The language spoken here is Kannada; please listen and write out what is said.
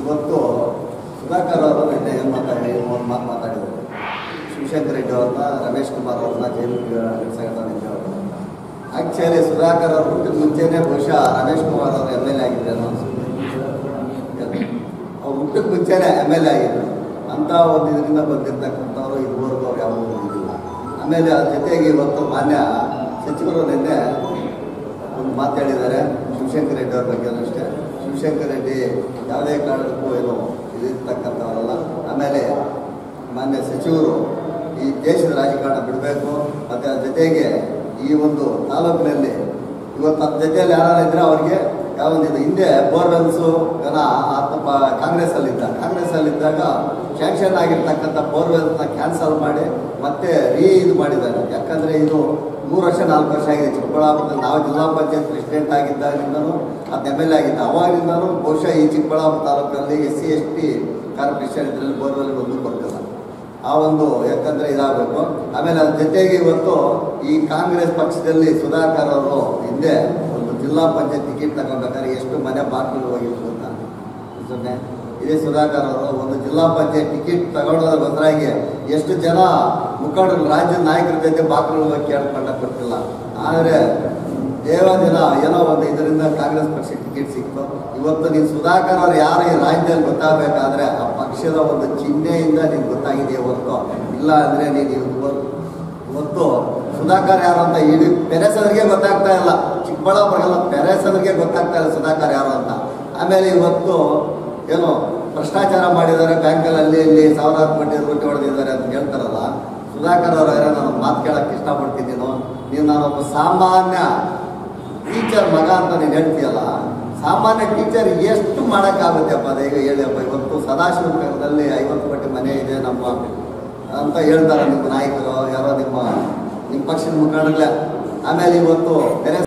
ಇವತ್ತು ಸುಧಾಕರ್ ಅವರು ನಿನ್ನೆ ಏನು ಮಾತಾಡಿ ಒಂದು ಮಾತು ಮಾತಾಡಿದರು ಶಿವಶಂಕರ್ ರೆಡ್ಡಿ ಅವ್ರನ್ನ ರಮೇಶ್ ಕುಮಾರ್ ಅವ್ರನ್ನ ಜೈಲಿಗೆ ನಡೆಸೋಣ ನಿಂತವ್ರು ಆ್ಯಕ್ಚುಲಿ ಸುಧಾಕರ್ ಅವ್ರ ಹುಟ್ಟಿದ ಮುಂಚೆನೇ ಬಹುಶಃ ರಮೇಶ್ ಕುಮಾರ್ ಅವರು ಎಮ್ ಎಲ್ ಎ ಆಗಿದ್ರೆ ಅನ್ಸುತ್ತೆ ಅವ್ರು ಹುಟ್ಟಿದ ಮುಂಚೆನೇ ಎಮ್ ಎಲ್ ಎ ಆಗಿದ್ರು ಅಂತ ಒಂದು ಇದರಿಂದ ಬಂದಿರ್ತಕ್ಕಂಥವ್ರು ಇದುವರೆಗೂ ಅವ್ರು ಯಾವೂ ಬಂದಿಲ್ಲ ಆಮೇಲೆ ಅದ್ರ ಜೊತೆಗೆ ಇವತ್ತು ಮಾನ್ಯ ಸಚಿವರು ನಿನ್ನೆ ಒಂದು ಮಾತಾಡಿದ್ದಾರೆ ಶಿವಶಂಕರ್ ರೆಡ್ಡಿ ಅವ್ರ ಬಗ್ಗೆ ಅಷ್ಟೇ ಶಿವಶಂಕರ್ ರೆಡ್ಡಿ ಯಾವುದೇ ಕಾರಣಕ್ಕೂ ಏನು ಇದಿರ್ತಕ್ಕಂಥವರಲ್ಲ ಆಮೇಲೆ ಮಾನ್ಯ ಸಚಿವರು ಈ ದೇಶದ ರಾಜಕಾರಣ ಬಿಡಬೇಕು ಮತ್ತು ಅದ್ರ ಜೊತೆಗೆ ಈ ಒಂದು ತಾಲೂಕಿನಲ್ಲಿ ಇವತ್ತು ಅದ್ರ ಜೊತೆಯಲ್ಲಿ ಯಾರು ಇದ್ರೆ ಅವ್ರಿಗೆ ಯಾವೊಂದಿದೆ ಹಿಂದೆ ಬೋರ್ವೆಲ್ಸು ಜನ ಆತ ಕಾಂಗ್ರೆಸ್ಸಲ್ಲಿದ್ದ ಕಾಂಗ್ರೆಸ್ಸಲ್ಲಿದ್ದಾಗ ಸ್ಯಾಂಕ್ಷನ್ ಆಗಿರ್ತಕ್ಕಂಥ ಬೋರ್ವೆಲ್ಸ್ನ ಕ್ಯಾನ್ಸಲ್ ಮಾಡಿ ಮತ್ತೆ ರೀ ಇದು ಮಾಡಿದ್ದಾರೆ ಯಾಕಂದರೆ ಇದು ಮೂರು ವರ್ಷ ನಾಲ್ಕು ವರ್ಷ ಆಗಿದೆ ಚಿಕ್ಕಬಳ್ಳಾಪುರದಲ್ಲಿ ನಾವು ಜಿಲ್ಲಾ ಪಂಚಾಯತ್ ಪ್ರೆಸಿಡೆಂಟ್ ಆಗಿದ್ದಾಗಿಂದನೂ ಅದು ಎಮ್ ಎಲ್ ಎ ಆಗಿದ್ದ ಅವಾಗಿಂದನೂ ಬಹುಶಃ ಈ ಚಿಕ್ಕಬಳ್ಳಾಪುರ ತಾಲೂಕಲ್ಲಿ S C S T corporation ಇದರಲ್ಲಿ ಬೋರ್ವೆಲ್ ಒಂದು ಬರ್ತಿಲ್ಲ ಆ ಒಂದು ಯಾಕಂದ್ರೆ ಇದಾಗಬೇಕು ಆಮೇಲೆ ಅದ್ರ ಜೊತೆಗೆ ಇವತ್ತು ಈ ಕಾಂಗ್ರೆಸ್ ಪಕ್ಷದಲ್ಲಿ ಸುಧಾಕರ್ ಅವರು ಹಿಂದೆ ಒಂದು ಜಿಲ್ಲಾ ಪಂಚಾಯತ್ ಟಿಕೆಟ್ ತಗೋಬೇಕಾದ್ರೆ ಎಷ್ಟು ಮನೆ ಬಾಗಿಲು ಹೋಗಿತ್ತು ಗೊತ್ತಾ ಸೊನ್ನೆ ಇದೇ ಸುಧಾಕರ್ ಅವರು ಒಂದು ಜಿಲ್ಲಾ ಪಂಚಾಯತ್ ಟಿಕೆಟ್ ತಗೊಳ್ಳೋದ್ರ ಬದಲಾಗಿ ಎಷ್ಟು ಜನ ಮುಖಂಡರು ರಾಜ್ಯದ ನಾಯಕರ ಜೊತೆ ಬಾಗಿಲು ಹೋಗಿ ಕೇಳ್ಕೊಂಡ ಕೊಟ್ಟಿಲ್ಲ ಆದರೆ ದೇವದಿನ ಏನೋ ಒಂದು ಇದರಿಂದ ಕಾಂಗ್ರೆಸ್ ಪಕ್ಷ ಟಿಕೆಟ್ ಸಿಕ್ತು ಇವತ್ತು ನೀನು ಸುಧಾಕರ್ ಅವ್ರು ಯಾರು ಈ ರಾಜ್ಯದಲ್ಲಿ ಗೊತ್ತಾಗಬೇಕಾದ್ರೆ ಆ ಪಕ್ಷದ ಒಂದು ಚಿಹ್ನೆಯಿಂದ ನಿನ್ಗೆ ಗೊತ್ತಾಗಿದೆ ಹೊರತು ಇಲ್ಲ ಅಂದರೆ ನೀನು ಇವತ್ತು ಇವತ್ತು ಸುಧಾಕರ್ ಯಾರು ಅಂತ ಇಡೀ ಪೆರೆಸರಿಗೆ ಗೊತ್ತಾಗ್ತಾ ಇಲ್ಲ ಚಿಕ್ಕಬಳ್ಳಾಪುರಗೆಲ್ಲ ಪೆರೆಸರಿಗೆ ಗೊತ್ತಾಗ್ತಾ ಇಲ್ಲ ಸುಧಾಕರ್ ಯಾರು ಅಂತ ಆಮೇಲೆ ಇವತ್ತು ಏನು ಭ್ರಷ್ಟಾಚಾರ ಮಾಡಿದ್ದಾರೆ ಬ್ಯಾಂಕಲ್ಲಿ ಅಲ್ಲಿ ಇಲ್ಲಿ ಸಾವಿರಾರು ಕೋಟಿ ರೂಟಿ ಹೊಡೆದಿದ್ದಾರೆ ಅಂತ ಹೇಳ್ತಾರಲ್ಲ ಸುಧಾಕರ್ ಅವರು ಯಾರೋ ನಾನು ಮಾತು ಕೇಳಕ್ಕೆ ಇಷ್ಟಪಡ್ತೀನಿ ನೀನು ನೀನು ನಾನೊಬ್ಬ ಸಾಮಾನ್ಯ ಟೀಚರ್ ಮಗ ಅಂತ ನೀನು ಹೇಳ್ತೀಯಲ್ಲ ಸಾಮಾನ್ಯ ಟೀಚರ್ ಎಷ್ಟು ಮಾಡೋಕ್ಕಾಗುತ್ತೆಪ್ಪ ಅದ ಈಗ ಹೇಳಿಯಪ್ಪ ಇವತ್ತು ಸದಾಶಿವ ನಗರದಲ್ಲಿ ಐವತ್ತು ಕೋಟಿ ಮನೆ ಇದೆ ನಮ್ಮ ಅಂತ ಹೇಳ್ತಾರೆ ನಿಮ್ಮ ನಾಯಕರು ಯಾರೋ ನಿಮ್ಮ ನಿಮ್ಮ ಪಕ್ಷದ ಮುಖಂಡರಲ್ಲೇ ಆಮೇಲೆ ಇವತ್ತು ಬೇರೆ